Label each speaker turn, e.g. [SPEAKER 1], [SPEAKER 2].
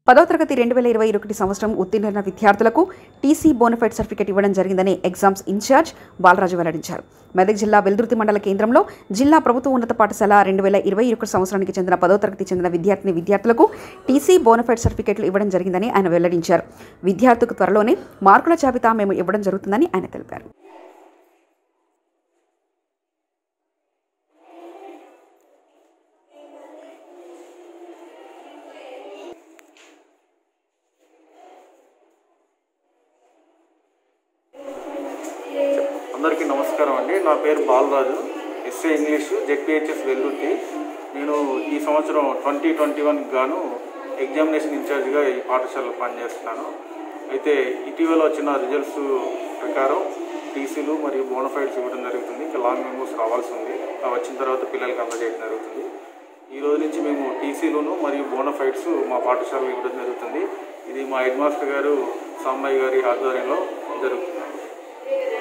[SPEAKER 1] పదో తరగతి రెండు వేల ఇరవై ఒకటి సంవత్సరం ఉత్తీర్ణులైన విద్యార్థులకు టీసీ బోనఫైడ్ సర్టిఫికేట్ ఇవ్వడం జరిగిందని ఎగ్జామ్స్ ఇన్ఛార్జ్ బాలరాజు వెల్లడించారు మెదక్ జిల్లా వెల్దుర్తి మండల కేంద్రంలో జిల్లా ప్రభుత్వ ఉన్నత పాఠశాల రెండు వేల ఇరవై ఒకటి సంవత్సరానికి చెందిన పదో తరగతి చెందిన విద్యార్థిని విద్యార్థులకు టీసీ బోనఫైడ్ సర్టిఫికేట్లు ఇవ్వడం జరిగిందని ఆయన వెల్లడించారు విద్యార్థులకు త్వరలోనే మార్కుల జాబితా మేము ఇవ్వడం జరుగుతుందని ఆయన తెలిపారు
[SPEAKER 2] అందరికీ నమస్కారం అండి నా పేరు Balaraju SA English ZPHS Vellurthi నేను ఈ సంవత్సరం ట్వంటీ ట్వంటీ వన్ గాను ఎగ్జామినేషన్ ఇన్ఛార్జిగా ఈ పాఠశాలలో పనిచేస్తున్నాను అయితే ఇటీవల వచ్చిన రిజల్ట్స్ ప్రకారం టీసీలు మరియు బోనఫైడ్స్ ఇవ్వడం జరుగుతుంది ఇంకా లాంగ్ మెమోస్ రావాల్సి ఉంది అవి వచ్చిన తర్వాత పిల్లలకి అందజేయడం జరుగుతుంది ఈ రోజు నుంచి మేము టీసీలను మరియు బోనఫైడ్స్ మా పాఠశాలలో ఇవ్వడం జరుగుతుంది ఇది మా హెడ్ మాస్టర్ గారు సాంబయ్య గారి ఆధ్వర్యంలో జరుగుతుంది